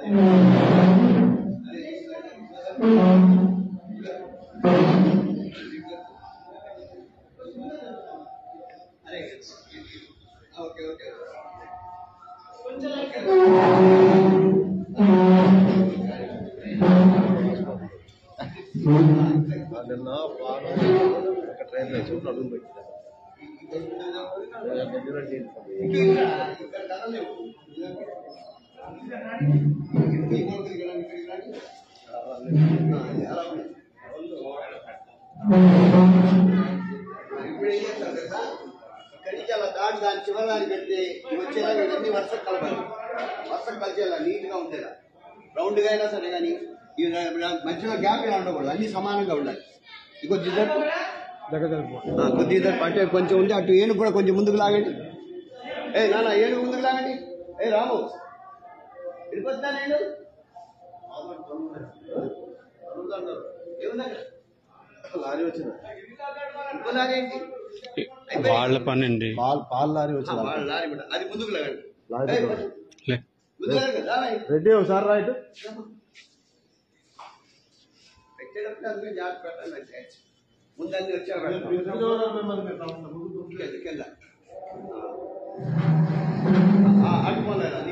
Okay okay నిన్న వారం ఒక ట్రైన్ లో చూడు అడుగు పెట్టాను ఇప్పుడు ఏం చేస్తారు తెలుసా ఇక్కడి నుంచి అలా దాటి దాని చివరి పెడితే ఇవి వచ్చేలా ఇవన్నీ వరుసకు కలపాలి వరుసకు కలిసేలా నీట్ గా ఉండేలా రౌండ్ గా అయినా సరే కానీ ఇవి మధ్యలో గ్యాప్ ఇలా ఉండకూడదు అన్ని సమానంగా ఉండాలి ఇది కొద్ది ఇద్దరు కొద్ది ఇద్దరు అంటే కొంచెం ఉంది అటు ఏనుగు కూడా కొంచెం ముందుకు లాగండి ఏ నాన్న ఏనుగు ముందుకు లాగండి ఏ రాము వెళ్ళిపోతున్నా నేను ఏముందా లారీ వచ్చింది ఇంకో లాగేంటి వాళ్ళ పని అండి పాల్ పాల్ లారీ ఆ, వచ్చింది వాళ్ళ లారీ బిడ్డ. అది ముందుకు లాగండి లారీ ఏయ్, బిడ్డ. లే ముందుకు లాగండి. రా, రా. రెడ్డి ఒకసారి రైట్ పెట్టేటప్పుడు అందుకే జాగ్రత్త పెట్టాలి అంటే ముందు అన్ని వచ్చాక కింద అటు పోలేదు